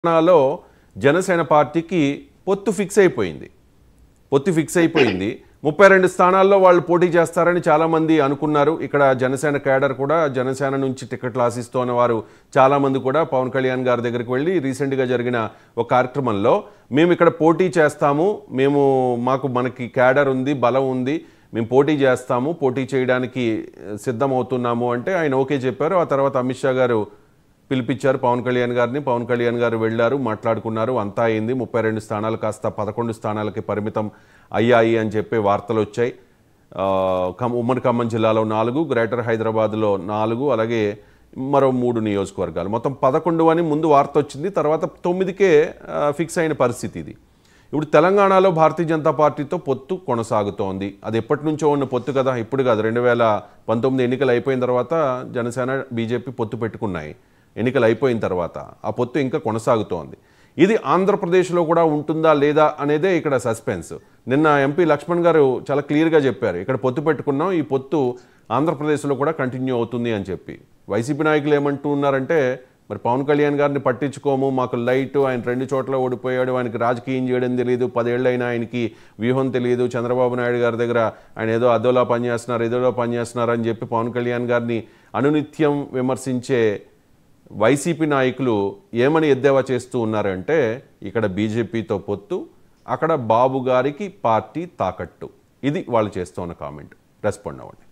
తెలంగాణలో జనసేన పార్టీకి పొత్తు ఫిక్స్ అయిపోయింది పొత్తు ఫిక్స్ అయిపోయింది ముప్పై రెండు స్థానాల్లో వాళ్ళు పోటీ చేస్తారని చాలామంది అనుకున్నారు ఇక్కడ జనసేన కేడర్ కూడా జనసేన నుంచి టికెట్లు ఆశిస్తున్న వారు చాలామంది కూడా పవన్ కళ్యాణ్ గారి దగ్గరికి వెళ్ళి రీసెంట్గా జరిగిన ఒక కార్యక్రమంలో మేము ఇక్కడ పోటీ చేస్తాము మేము మాకు మనకి కేడర్ ఉంది బలం ఉంది మేము పోటీ చేస్తాము పోటీ చేయడానికి సిద్ధమవుతున్నాము అంటే ఆయన ఓకే చెప్పారు ఆ తర్వాత అమిత్ షా గారు పిలిపించారు పవన్ కళ్యాణ్ గారిని పవన్ కళ్యాణ్ గారు వెళ్ళారు మాట్లాడుకున్నారు అంతా అయింది ముప్పై రెండు స్థానాలు కాస్త పదకొండు స్థానాలకి పరిమితం అయ్యాయి అని చెప్పి వార్తలు వచ్చాయి ఆ, ఖమ్- ఉమ్మడి ఖమ్మం జిల్లాలో నాలుగు గ్రేటర్ హైదరాబాద్లో నాలుగు అలాగే మరో మూడు నియోజకవర్గాలు మొత్తం పదకొండు అని ముందు వార్త వచ్చింది తర్వాత తొమ్మిదికే ఆ, ఫిక్స్ అయిన పరిస్థితి ఇది ఇప్పుడు తెలంగాణలో భారతీయ జనతా పార్టీతో పొత్తు కొనసాగుతోంది అది ఎప్పటి నుంచో ఉన్న పొత్తు కదా ఇప్పుడు కాదు రెండు వేల పంతొమ్మిది ఎన్నికలు అయిపోయిన తర్వాత జనసేన బీజేపీ పొత్తు పెట్టుకున్నాయి ఎన్నికలు అయిపోయిన తర్వాత ఆ పొత్తు ఇంకా కొనసాగుతోంది ఇది ఆంధ్రప్రదేశ్లో కూడా ఉంటుందా లేదా అనేదే ఇక్కడ సస్పెన్స్ నిన్న ఎంపీ లక్ష్మణ్ గారు చాలా క్లియర్గా చెప్పారు ఇక్కడ పొత్తు పెట్టుకున్నాం ఈ పొత్తు ఆంధ్రప్రదేశ్లో కూడా కంటిన్యూ అవుతుంది అని చెప్పి వైసీపీ నాయకులు ఏమంటూ ఉన్నారంటే మరి పవన్ కళ్యాణ్ గారిని పట్టించుకోము మాకు లైట్ ఆయన రెండు చోట్ల ఓడిపోయాడు ఆయనకి రాజకీయం చేయడం తెలియదు పదేళ్ళైనా ఆయనకి వ్యూహం తెలియదు చంద్రబాబు నాయుడు గారి దగ్గర ఆయన ఏదో అదోలా పనిచేస్తున్నారు ఏదోలా పనిచేస్తున్నారు అని చెప్పి పవన్ కళ్యాణ్ గారిని అనునిత్యం విమర్శించే వైసీపీ నాయకులు ఏమని ఎద్దేవా చేస్తూ ఉన్నారంటే ఇక్కడ బీజేపీతో పొత్తు అక్కడ బాబు గారికి పార్టీ తాకట్టు ఇది వాళ్ళు చేస్తున్న కామెంట్ రెస్పాండ్ అవ్వండి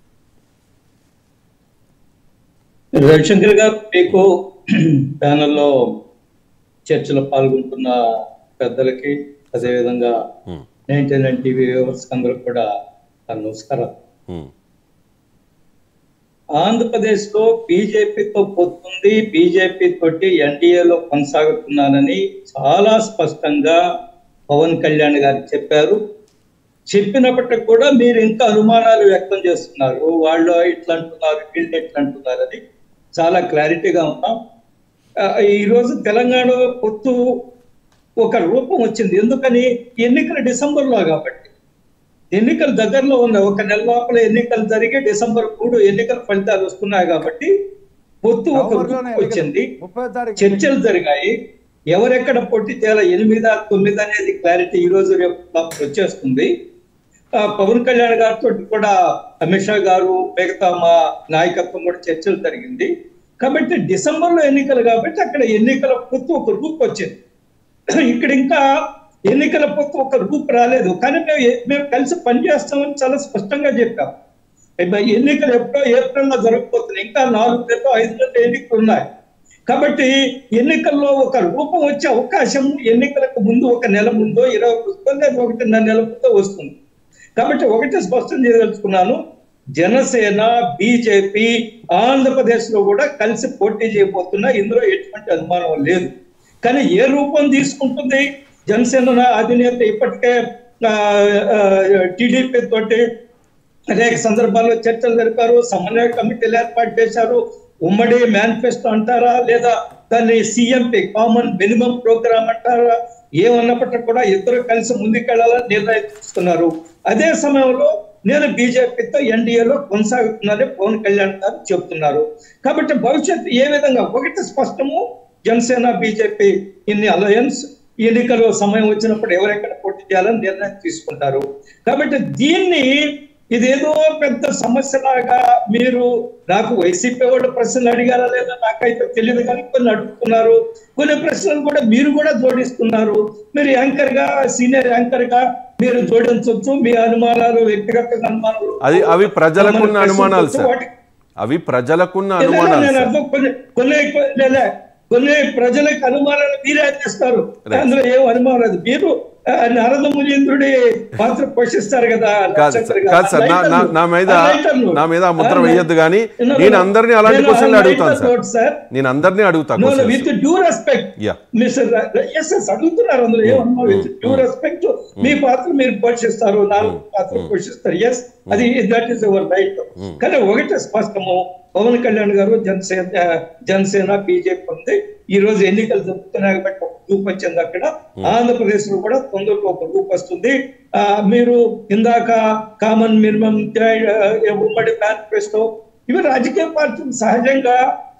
రవిశంకర్ గారు మీకు ప్యానల్లో చర్చలో పాల్గొంటున్న పెద్దలకి అదేవిధంగా హ్మ్, నైన్టీ నైన్ టీవీ వ్యూవర్స్ అందరూ కూడా నా నమస్కారం హ్మ్, ఆంధ్రప్రదేశ్ లో బీజేపీతో పొత్తుంది బీజేపీ తోటి ఎన్డీఏలో కొనసాగుతున్నానని చాలా స్పష్టంగా పవన్ కళ్యాణ్ గారు చెప్పారు చెప్పినప్పటికీ కూడా మీరు ఇంకా అనుమానాలు వ్యక్తం చేస్తున్నారు వాళ్ళు ఇట్లా అంటున్నారు వీళ్ళు ఇట్లా అంటున్నారు అని చాలా క్లారిటీగా ఉన్నాం ఆ, ఈ రోజు తెలంగాణలో పొత్తు ఒక రూపం వచ్చింది ఎందుకని ఎన్నికలు డిసెంబర్లో కాబట్టి ఎన్నికలు దగ్గరలో ఉన్నాయి ఒక నెల లోపల ఎన్నికలు జరిగి డిసెంబర్ మూడు ఎన్నికల ఫలితాలు వస్తున్నాయి కాబట్టి పొత్తు ఒక నవంబర్లోనే రూపం వచ్చింది ముప్పై తారీఖు చర్చలు జరిగాయి ఎవరెక్కడ పోటీ చేయాలి ఎనిమిదా తొమ్మిది అనేది క్లారిటీ ఈ రోజు రేపు లోపల వచ్చేస్తుంది ఆ, పవన్ కళ్యాణ్ గారితో కూడా అమిత్ షా గారు మిగతా మా నాయకత్వం కూడా చర్చలు జరిగింది కాబట్టి డిసెంబర్ లో ఎన్నికలు కాబట్టి అక్కడ ఎన్నికల పొత్తు ఒక రూప్ వచ్చింది ఇక్కడ ఇంకా ఎన్నికల పొత్తు ఒక రూప్ రాలేదు కానీ మేము ఏ- మేము కలిసి పనిచేస్తామని చాలా స్పష్టంగా చెప్పాం ఇప్పుడు ఎన్నికలు ఎప్పుడో ఏప్రిల్లో జరగబోతున్నాయి ఇంకా నాలుగు నెలలు ఐదు నెలలు ఎన్నికలు ఉన్నాయి కాబట్టి ఎన్నికల్లో ఒక రూపం వచ్చే అవకాశం ఎన్నికలకు ముందు ఒక నెల ముందో ఇరవై ముందో లేదా ఒకటిన్నర నెల ముందో వస్తుంది కాబట్టి ఒకటి స్పష్టం చేయదలుచుకున్నాను జనసేన బీజేపీ ఆంధ్రప్రదేశ్ లో కూడా కలిసి పోటీ చేయబోతున్నా ఇందులో ఎటువంటి అనుమానం లేదు కానీ ఏ రూపం తీసుకుంటుంది జనసేన అధినేత ఇప్పటికే టీడీపీ తోటి అనేక సందర్భాల్లో చర్చలు జరిపారు సమన్వయ కమిటీలు ఏర్పాటు చేశారు ఉమ్మడి మేనిఫెస్టో అంటారా లేదా దాన్ని సిఎంపి కామన్ మినిమం ప్రోగ్రామ్ అంటారా ఏమన్నప్పటికీ కూడా ఇద్దరు కలిసి ముందుకెళ్లాలని నిర్ణయం తీసుకున్నారు అదే సమయంలో నేను బీజేపీతో ఎన్డీఏలో కొనసాగుతున్నానని పవన్ కళ్యాణ్ గారు చెప్తున్నారు కాబట్టి భవిష్యత్తు ఏ విధంగా ఒకటి స్పష్టము జనసేన బీజేపీ ఇన్ని అలయన్స్ ఎన్నికలు సమయం వచ్చినప్పుడు ఎవరెక్కడ పోటీ చేయాలని నిర్ణయం తీసుకుంటారు కాబట్టి దీన్ని ఇదేదో పెద్ద సమస్యలాగా మీరు నాకు వైసీపీ వాళ్ళు ప్రశ్నలు అడిగారా లేదా నాకైతే తెలియదు కానీ కొన్ని అడుగుతున్నారు కొన్ని ప్రశ్నలు కూడా మీరు కూడా జోడిస్తున్నారు మీరు యాంకర్ గా సీనియర్ యాంకర్ గా మీరు జోడించవచ్చు మీ అనుమానాలు వ్యక్తిగత అనుమానాలు అది అవి ప్రజలకున్న మన అనుమానాలు ప్రశ్నలు సార్ వాటి- అవి ప్రజలకున్న లేదా అనుమానాలు నేను సార్ అర్థం కొన్ని కొన్ని లేదా కొన్ని ప్రజలకు అనుమానాలు మీరే అందిస్తారు అందులో ఏం అనుమానం లేదు మీరు ఆ, నారద మునీంద్రుడి పాత్ర పోషిస్తారు కదా కాదు సార్ నక్షత్రం కాదు సార్ నా రైటర్లు. నా- నా మీద ఆ, రైటర్లు. నా మీద ఆ ముద్ర ఆ, వేయొద్దు కానీ నేను- నేను అందరినీ అలాంటి నేను క్వశ్చన్లు ఆ అడుగుతాను రైటర్ సార్ నోట్ సార్ నేను అందరినీ అడుగుతా no questions. With due respect yeah mister S S అడుగుతున్నారు అందులో ఏమన్నా విత్ డ్యూ రెస్పెక్ట్ మీ పాత్ర మీరు పోషిస్తారు నా పాత్ర పోషిస్తారు ఎస్ అది దట్ ఈస్ యువర్ రైట్ కానీ ఒకటి స్పష్టము పవన్ కళ్యాణ్ గారు జనసేన జనసేన బీజేపీ ఉంది ఈ రోజు ఎన్నికలు జరుగుతున్నాయి కాబట్టి ఒక గ్రూప్ వచ్చింది అక్కడ ఆంధ్రప్రదేశ్ లో కూడా తొందరలో ఒక గ్రూప్ వస్తుంది ఆ, మీరు ఇందాక కామన్ మినిమం ఉమ్మడి మేనిఫెస్టో ఇవి రాజకీయ పార్టీలు సహజంగా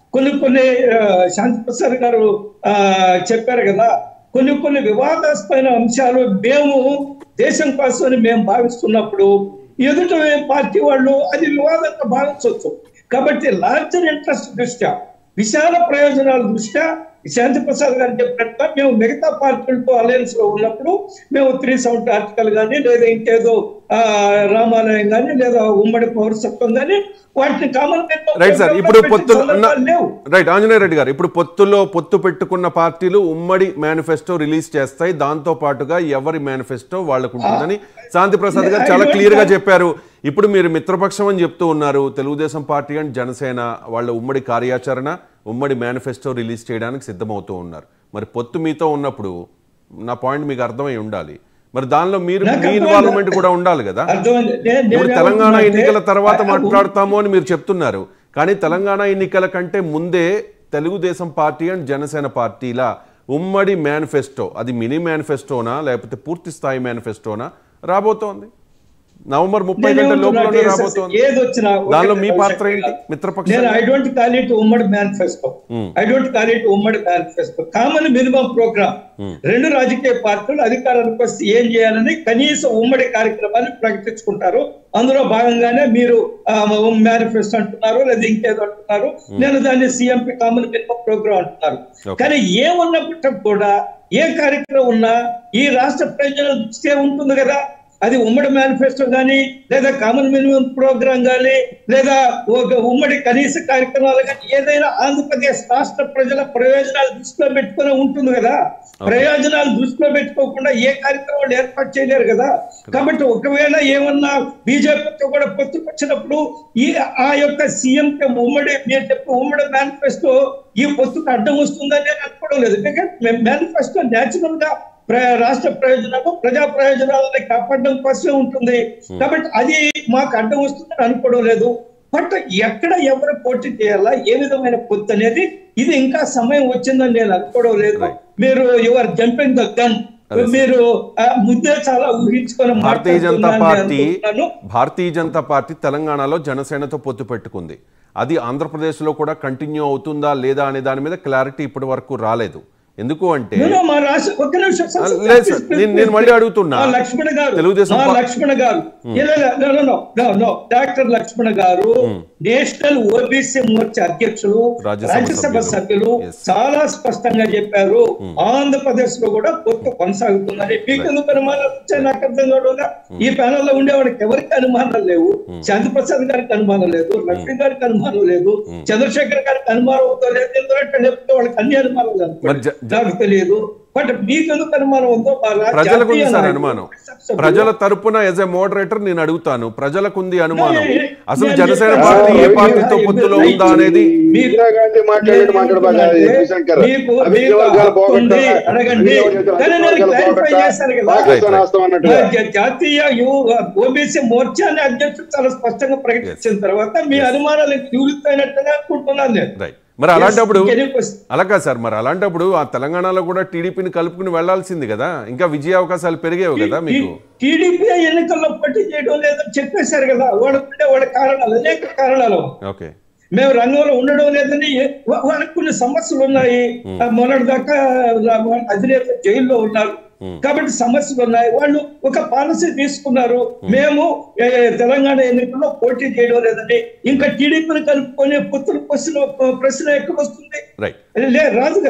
కొన్ని కొన్ని ఆ, శాంతి ప్రసాద్ గారు ఆ, చెప్పారు కదా కొన్ని కొన్ని వివాదాస్పైన అంశాలు మేము దేశం కోసం మేము భావిస్తున్నప్పుడు ఎదుట పార్టీ వాళ్ళు అది వివాదంగా భావించవచ్చు కాబట్టి లార్జర్ ఇంట్రెస్ట్ దృష్ట్యా విశాల ప్రయోజనాల దృష్ట్యా శాంతి ప్రసాద్ గారు చెప్పినట్టుగా మేము మిగతా పార్టీలతో అలయన్స్ లో ఉన్నప్పుడు మేము త్రీ సెవెంటీ ఆర్టికల్ కానీ లేదా ఇంకేదో ఆ, రామాలయం కానీ లేదా ఉమ్మడి పౌరసత్వం కానీ వాటిని కామన్ రైట్ సార్ ఇప్పుడు పొత్తులు ఉన్న- లేవు రైట్ ఆంజనేయ రెడ్డి గారు ఇప్పుడు పొత్తులో పొత్తు పెట్టుకున్న పార్టీలు ఉమ్మడి మేనిఫెస్టో రిలీజ్ చేస్తాయి దాంతో పాటుగా ఎవరి మేనిఫెస్టో వాళ్ళకు ఉంటుందని శాంతి ప్రసాద్ గారు చాలా క్లియర్ గా చెప్పారు ఇప్పుడు మీరు మిత్రపక్షం అని చెప్తూ ఉన్నారు తెలుగుదేశం పార్టీ అండ్ జనసేన వాళ్ళ ఉమ్మడి కార్యాచరణ ఉమ్మడి మేనిఫెస్టో రిలీజ్ చేయడానికి సిద్ధమవుతూ ఉన్నారు మరి పొత్తు మీతో ఉన్నప్పుడు నా పాయింట్ మీకు అర్థమై ఉండాలి మరి దానిలో మీరు నాకు మీ అర్థమైంది. ఇన్వాల్వ్మెంట్ కూడా ఉండాలి కదా అర్థమైంది నే- నేను ఇప్పుడు తెలంగాణ ఏమంటున్నా అంటే, ఎన్నికల తర్వాత ఆ, మాట్లాడతాము అని మీరు చెప్తున్నారు కానీ తెలంగాణ ఎన్నికల కంటే ముందే తెలుగుదేశం పార్టీ అండ్ జనసేన పార్టీల ఉమ్మడి మేనిఫెస్టో అది మినీ మేనిఫెస్టోనా లేకపోతే పూర్తి స్థాయి మేనిఫెస్టోనా రాబోతోంది నవంబర్ ముప్పై నేను గంటల ఏమంటున్నా లోపలనే అంటే రాబోతోంది ఏది వచ్చినా ఒకటే దానిలో మీ పాత్ర భవిష్యత్తు ఏంటి కాదు. మిత్రపక్షం నేను ఐ డోంట్ కాల్ ఇట్ ఉమ్మడి manifesto I don't call it ఉమ్మడి మేనిఫెస్టో కామన్ మినిమం ప్రోగ్రామ్ రెండు రాజకీయ పార్టీలు అధికారానికి వస్తే ఏం చేయాలని కనీసం ఉమ్మడి కార్యక్రమాన్ని ప్రకటించుకుంటారు అందులో భాగంగానే మీరు మేనిఫెస్టో అంటున్నారు లేదా ఇంకేదో అంటున్నారు నేను దాన్ని సిఎంపి కామన్ మినిమం ప్రోగ్రామ్ అంటున్నారు Okay. కానీ ఏమున్నప్పటికీ కూడా ఏ కార్యక్రమం ఉన్నా ఈ రాష్ట్ర ప్రయోజనాల దృష్ట్యా ఉంటుంది కదా అది ఉమ్మడి మేనిఫెస్టో కానీ లేదా కామన్ మినిమం ప్రోగ్రామ్ కానీ లేదా ఒక ఉమ్మడి కనీస కార్యక్రమాలు కానీ ఏదైనా ఆంధ్రప్రదేశ్ రాష్ట్ర ప్రజల ప్రయోజనాలు దృష్టిలో పెట్టుకుని ఉంటుంది కదా ప్రయోజనాలు దృష్టిలో పెట్టుకోకుండా ఏ కార్యక్రమాలు ఏర్పాటు చేయలేరు కదా కాబట్టి ఒకవేళ ఏమన్నా బీజేపీతో కూడా పొత్తుకొచ్చినప్పుడు ఈ ఆ యొక్క సీఎం ఉమ్మడి మీరు చెప్పిన ఉమ్మడి మేనిఫెస్టో ఈ పొత్తుకు అడ్డం వస్తుందని నేను అనుకోవడం లేదు ఎందుకంటే మేనిఫెస్టో న్యాచురల్ గా ప్ర- రాష్ట్ర ప్రయోజనాలు ప్రజా ప్రయోజనాలని కాపాడడం కోసమే ఉంటుంది కాబట్టి అది మాకు అడ్డం వస్తుందని అనుకోవడం లేదు బట్ ఎక్కడ ఎవరు పోటీ చేయాలా ఏ విధమైన పొత్తు అనేది ఇది ఇంకా సమయం వచ్చిందని నేను అనుకోవడం లేదు Right. మీరు యువర్ జంపింగ్ ద గన్ అదే సార్. మీరు ఆ, ముద్దే చాలా ఊహించుకొని భారతీయ జనతా మాట్లాడుతున్నారని పార్టీ అనుకుంటున్నాను. భారతీయ జనతా పార్టీ తెలంగాణలో జనసేనతో పొత్తు పెట్టుకుంది అది ఆంధ్రప్రదేశ్లో కూడా కంటిన్యూ అవుతుందా లేదా అనే దాని మీద క్లారిటీ ఇప్పటి వరకు రాలేదు ఎందుకు అంటే No, no, మా రాష్ట్ర ఒక్క నిమిషం సార్, ఆ, సార్, లేదు please, సార్, please, నేను- please, నేను మళ్ళీ please. అడుగుతున్నా. ఆ, లక్ష్మణ గారు తెలుగుదేశం ఆ, పా- లక్ష్మణ గారు లే, లే, లే, no, no, no, no, no. Doctor Lakshmana garu national OBC Morcha అధ్యక్షులు రాజ్యసభ రాజ్యసభ సభ్యులు. సభ్యులు Yes. చాలా స్పష్టంగా చెప్పారు ఆంధ్రప్రదేశ్ లో కూడా పొత్తు కొనసాగుతుందని మీకు ఎందుకు అనుమానాలు వచ్చాయి నాకు అర్థం కావడం ఈ ప్యానల్ లో ఉండేవాడికి ఎవరికి అనుమానాలు లేవు శాంతి ప్రసాద్ గారికి అనుమానం లేదు లక్ష్మీ గారికి అనుమానం లేదు చంద్రశేఖర్ గారికి అనుమానం అవుతో లేదు ఎందుకంటే లేకపోతే వాళ్ళకి అన్ని అనుమానాలు మరి జ- అనుకోండి. నాకు తెలియదు బట్ మీకు ఎందుకు అనుమానం ఉందో మా రా- ప్రజలకు ఉంది జాతీయ సార్ నాయకులు, అనుమానం సభ్యులు, ప్రజల తరపున ఎజ్ ఎ మోడరేటర్ నేను అడుగుతాను ప్రజలకు ఉంది అనుమానం నేను- అసలు నేను జనసేన చెప్పాను. పార్టీ ఏ మీరు- పార్టీతో మీరు- పొత్తులో మీరు- ఉందా అనేది మీకు- ఇందిరా గాంధీ మాట్లాడేది మాట్లాడబాగా రవిశంకర్ మీకు అభివృద్ధి మీకు వర్గాలు హక్కు ఉంది, పోగొట్టాలా? అడగండి అభివృద్ధి వర్గాలు కానీ నేను పోగొట్టాలా? క్లారిఫై చేశాను కదా పాకిస్తాన్ Right, ఆస్తం అన్నట్టుగా జా- జాతీయ ఓబీసీ మోర్చాని అధ్యక్షుడు చాలా స్పష్టంగా ప్రకటించిన తర్వాత మీ అనుమానాలు నివృత్తైనట్టుగా అనుకుంటున్నాను నేను రైట్ మరి అలాంటప్పుడు Yes, can you question? అలా కాదు సార్ మరి అలాంటప్పుడు ఆ తెలంగాణలో కూడా టీడీపీని కలుపుకుని వెళ్లాల్సింది కదా ఇంకా విజయ అవకాశాలు పెరిగేవి కదా మీకు టీడీపీ ఎన్నికల్లో పోటీ చేయడం లేదని చెప్పేశారు కదా వాళ్ళకుండే వాళ్ళ కారణాలు అనేక కారణాలు ఓకే మేము రంగంలో ఉండడం లేదని వా- వాళ్ళకి కొన్ని సమస్యలు ఉన్నాయి ఆ మొన్నటి దాకా రా- వాళ్ళ అధినేత జైల్లో ఉన్నారు కాబట్టి సమస్యలు ఉన్నాయి వాళ్ళు ఒక పాలసీ తీసుకున్నారు మేము ఏ, తెలంగాణ ఎన్నికల్లో పోటీ చేయడం లేదని ఇంకా టీడీపీని కలుపుకొని పొత్తులు ప్రశ్న ప్రశ్న ఎక్కడ వస్తుంది రైట్ లే రాదు కదా.